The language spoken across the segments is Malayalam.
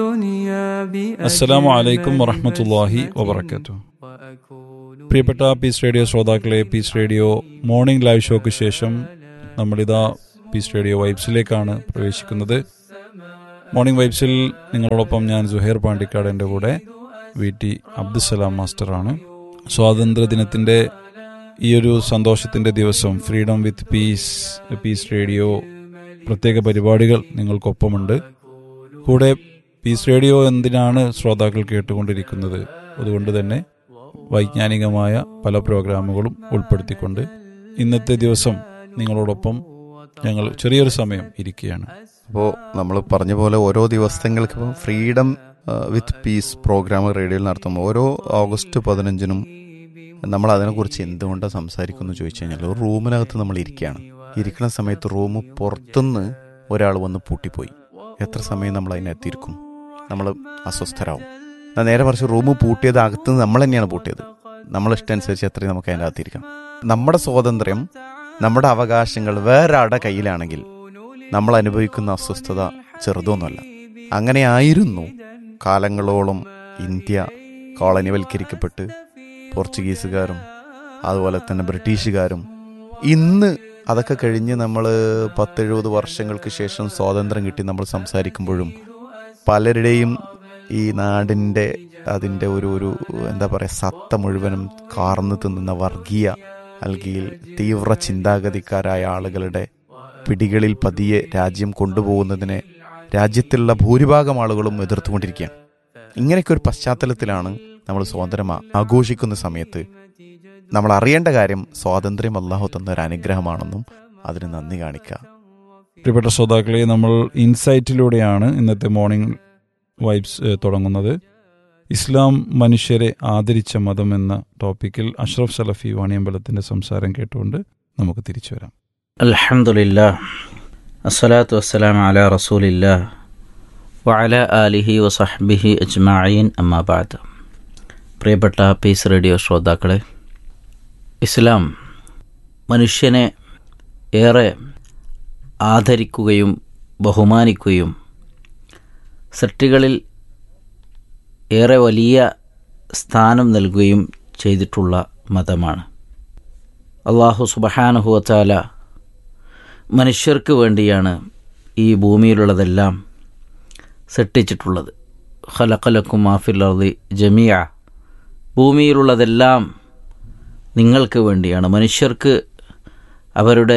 അസ്സലാമു അലൈക്കും വറഹമത്തല്ലാഹി വബർക്കാത്തു പ്രിയപ്പെട്ട പീസ് റേഡിയോ ശ്രോതാക്കളെ പീസ് റേഡിയോ മോർണിംഗ് ലൈവ് ഷോയ്ക്ക് ശേഷം നമ്മളിതാ പീസ് റേഡിയോ വൈബ്സിലേക്കാണ് പ്രവേശിക്കുന്നത് മോർണിംഗ് വൈബ്സിൽ നിങ്ങളോടൊപ്പം ഞാൻ സുഹൈർ പാണ്ടിക്കാട് എൻ്റെ കൂടെ വി ടി അബ്ദുസലാം മാസ്റ്ററാണ് സ്വാതന്ത്ര്യ ദിനത്തിൻ്റെ ഈ ഒരു സന്തോഷത്തിൻ്റെ ദിവസം freedom with peace peace radio പ്രത്യേക പരിപാടികൾ നിങ്ങൾക്കൊപ്പമുണ്ട് കൂടെ പീസ് റേഡിയോ എന്തിനാണ് ശ്രോതാക്കൾ കേട്ടുകൊണ്ടിരിക്കുന്നത് അതുകൊണ്ട് തന്നെ വൈജ്ഞാനികമായ പല പ്രോഗ്രാമുകളും ഉൾപ്പെടുത്തിക്കൊണ്ട് ഇന്നത്തെ ദിവസം നിങ്ങളോടൊപ്പം ഞങ്ങൾ ചെറിയൊരു സമയം ഇരിക്കുകയാണ് അപ്പോൾ നമ്മൾ പറഞ്ഞ പോലെ ഓരോ ദിവസങ്ങൾക്ക് ഇപ്പോൾ ഫ്രീഡം വിത്ത് പീസ് പ്രോഗ്രാം റേഡിയോയിൽ നടത്തുമ്പോൾ ഓരോ ഓഗസ്റ്റ് പതിനഞ്ചിനും നമ്മൾ അതിനെക്കുറിച്ച് എന്തുകൊണ്ടാണ് സംസാരിക്കുന്നു ചോദിച്ചു കഴിഞ്ഞാൽ ഒരു റൂമിനകത്ത് നമ്മൾ ഇരിക്കുകയാണ് ഇരിക്കുന്ന സമയത്ത് റൂം പുറത്തുനിന്ന് ഒരാൾ വന്ന് പൂട്ടിപ്പോയി എത്ര സമയം നമ്മൾ അതിനകത്തിരിക്കും നമ്മൾ അസ്വസ്ഥരാകും എന്നാൽ നേരെ മറിച്ച് റൂം പൂട്ടിയത് അകത്തുനിന്ന് നമ്മൾ തന്നെയാണ് പൂട്ടിയത് നമ്മളെ ഇഷ്ടമനുസരിച്ച് എത്രയും നമുക്ക് അതിൻ്റെ അകത്തിരിക്കാം നമ്മുടെ സ്വാതന്ത്ര്യം നമ്മുടെ അവകാശങ്ങൾ വേറൊരാളുടെ കയ്യിലാണെങ്കിൽ നമ്മൾ അനുഭവിക്കുന്ന അസ്വസ്ഥത ചെറുതൊന്നുമല്ല അങ്ങനെയായിരുന്നു കാലങ്ങളോളം ഇന്ത്യ കോളനിവൽക്കരിക്കപ്പെട്ട് പോർച്ചുഗീസുകാരും അതുപോലെ തന്നെ ബ്രിട്ടീഷുകാരും ഇന്ന് അതൊക്കെ കഴിഞ്ഞ് നമ്മൾ പത്തെഴുപത് വർഷങ്ങൾക്ക് ശേഷം സ്വാതന്ത്ര്യം കിട്ടി നമ്മൾ സംസാരിക്കുമ്പോഴും പലരുടെയും ഈ നാടിൻ്റെ അതിൻ്റെ ഒരു ഒരു എന്താ പറയുക സത്ത മുഴുവനും കാർന്നു തിന്നുന്ന വർഗീയ അല്ലെങ്കിൽ തീവ്ര ചിന്താഗതിക്കാരായ ആളുകളുടെ പിടികളിൽ പതിയെ രാജ്യം കൊണ്ടുപോകുന്നതിനെ രാജ്യത്തുള്ള ഭൂരിഭാഗം ആളുകളും എതിർത്തുകൊണ്ടിരിക്കുകയാണ് ഇങ്ങനെയൊക്കെ ഒരു പശ്ചാത്തലത്തിലാണ് നമ്മൾ സ്വാതന്ത്ര്യം ആഘോഷിക്കുന്ന സമയത്ത് നമ്മൾ അറിയേണ്ട കാര്യം സ്വാതന്ത്ര്യം അള്ളാഹു തന്ന ഒരു അനുഗ്രഹമാണെന്നും അതിന് നന്ദി കാണിക്കുക പ്രിയപ്പെട്ട ശ്രോതാക്കളെ നമ്മൾ ഇൻസൈറ്റിലൂടെയാണ് ഇന്നത്തെ മോർണിംഗ് വൈബ്സ് ഏഹ്, തുടങ്ങുന്നത് ഇസ്ലാം മനുഷ്യരെ ആദരിച്ച മതം എന്ന ടോപ്പിക്കിൽ അഷ്റഫ് സലഫി വാണിയമ്പലത്തിന്റെ സംസാരം കേട്ടുകൊണ്ട് നമുക്ക് തിരിച്ചു വരാം അൽഹംദുലില്ലാ അസ്സലാത്തു വസ്സലാം അല റസൂലില്ലാ വഅല ആലിഹി വസഹ്ബിഹി അജ്മഈൻ അമ്മാബാദ് പ്രിയപ്പെട്ട പീസ് റേഡിയോ ശ്രോതാക്കളെ ഇസ്ലാം മനുഷ്യനെ ഏറെ ആദരിക്കുകയും ബഹുമാനിക്കുകയും സൃഷ്ടികളിൽ ഏറെ വലിയ സ്ഥാനം നൽകുകയും ചെയ്തിട്ടുള്ള മതമാണ് അള്ളാഹു സുബഹാനുഹുവത്താല മനുഷ്യർക്ക് വേണ്ടിയാണ് ഈ ഭൂമിയിലുള്ളതെല്ലാം സൃഷ്ടിച്ചിട്ടുള്ളത് ഖലഖലക്കും മാഫിലർദി ജമിയ ഭൂമിയിലുള്ളതെല്ലാം നിങ്ങൾക്ക് വേണ്ടിയാണ് മനുഷ്യർക്ക് അവരുടെ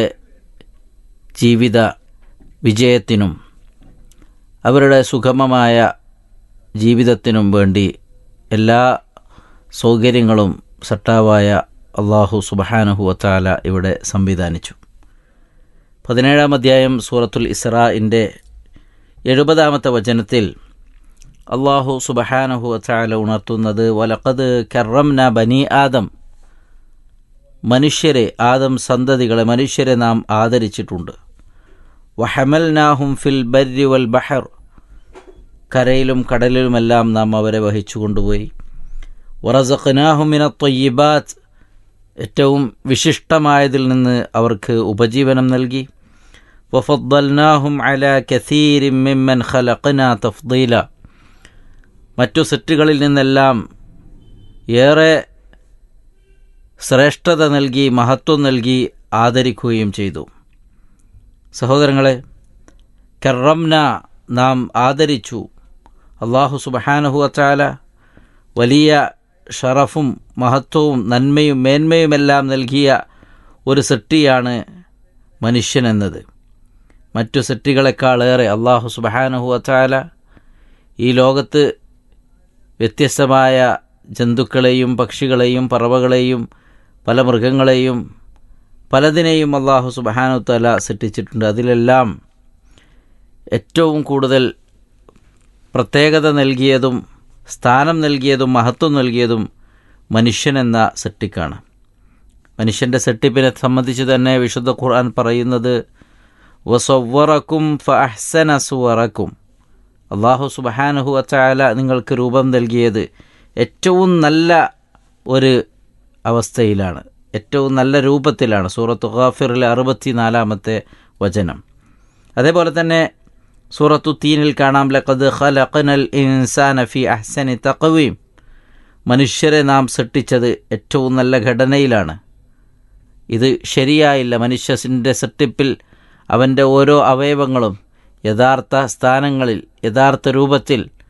ജീവിത വിജയത്തിനും അവരുടെ സുഗമമായ ജീവിതത്തിനും വേണ്ടി എല്ലാ സൗകര്യങ്ങളും സട്ടാവായ അള്ളാഹു സുബഹാനഹുവത്താല ഇവിടെ സംവിധാനിച്ചു പതിനേഴാം അധ്യായം സൂറത്തുൽ ഇസ്രാഇൻ്റെ എഴുപതാമത്തെ വചനത്തിൽ അള്ളാഹു സുബഹാനഹു വച്ചാല ഉണർത്തുന്നത് വലക്കത് കറംന ബനി ആദം മനുഷ്യരെ ആദം സന്തതികളെ മനുഷ്യരെ നാം ആദരിച്ചിട്ടുണ്ട് വഹമൽ നാഹും ഫിൽ ബരി വൽ ബഹർ കരയിലും കടലിലുമെല്ലാം നാം അവരെ വഹിച്ചു കൊണ്ടുപോയി വറസഖനാഹുമിന തൊയ്യിബാത്ത് ഏറ്റവും വിശിഷ്ടമായതിൽ നിന്ന് അവർക്ക് ഉപജീവനം നൽകി വഫദ്ദൽനാഹും അല കസീരിം മിമ്മൻ ഖലഖന തഫ്ദീല മറ്റു സെറ്റുകളിൽ നിന്നെല്ലാം ഏറെ ശ്രേഷ്ഠത നൽകി മഹത്വം നൽകി ആദരിക്കുകയും ചെയ്തു സഹോദരങ്ങളെ കറംന നാം ആദരിച്ചു അള്ളാഹു സുബഹാനഹു അച്ചാല വലിയ ഷറഫും മഹത്വവും നന്മയും മേന്മയുമെല്ലാം നൽകിയ ഒരു സൃഷ്ടിയാണ് മനുഷ്യനെന്നത് മറ്റു സൃഷ്ടികളെക്കാളേറെ അള്ളാഹു സുബഹാനഹു അച്ചാല ഈ ലോകത്ത് വ്യത്യസ്തമായ ജന്തുക്കളെയും പക്ഷികളെയും പറവകളെയും പല മൃഗങ്ങളെയും പലതിനെയും അള്ളാഹു സുബഹാനു തല സൃഷ്ടിച്ചിട്ടുണ്ട് അതിലെല്ലാം ഏറ്റവും കൂടുതൽ പ്രത്യേകത നൽകിയതും സ്ഥാനം നൽകിയതും മഹത്വം നൽകിയതും മനുഷ്യനെന്ന സൃഷ്ടിക്കാണ് മനുഷ്യൻ്റെ സൃഷ്ടിപ്പിനെ സംബന്ധിച്ച് തന്നെ വിശുദ്ധ ഖുർആൻ പറയുന്നത് വസവറക്കും ഫഅഹ്സന സുവറക്കും അള്ളാഹു സുബഹാനഹു വച്ചാല നിങ്ങൾക്ക് രൂപം നൽകിയത് ഏറ്റവും നല്ല ഒരു അവസ്ഥയിലാണ് ഏറ്റവും നല്ല രൂപത്തിലാണ് സൂറത്ത് ഖാഫിറിലെ അറുപത്തി നാലാമത്തെ വചനം അതേപോലെ തന്നെ സൂറത്തു തീനിൽ കാണാം ലഖദ് ഖലഖനൽ ഇൻസാന ഫി അഹ്സനി തഖവീം മനുഷ്യരെ നാം സൃഷ്ടിച്ചത് ഏറ്റവും നല്ല ഘടനയിലാണ് ഇത് ശരിയായില്ല മനുഷ്യൻ്റെ സൃഷ്ടിപ്പിൽ അവൻ്റെ ഓരോ അവയവങ്ങളും യഥാർത്ഥ സ്ഥാനങ്ങളിൽ യഥാർത്ഥ രൂപത്തിൽ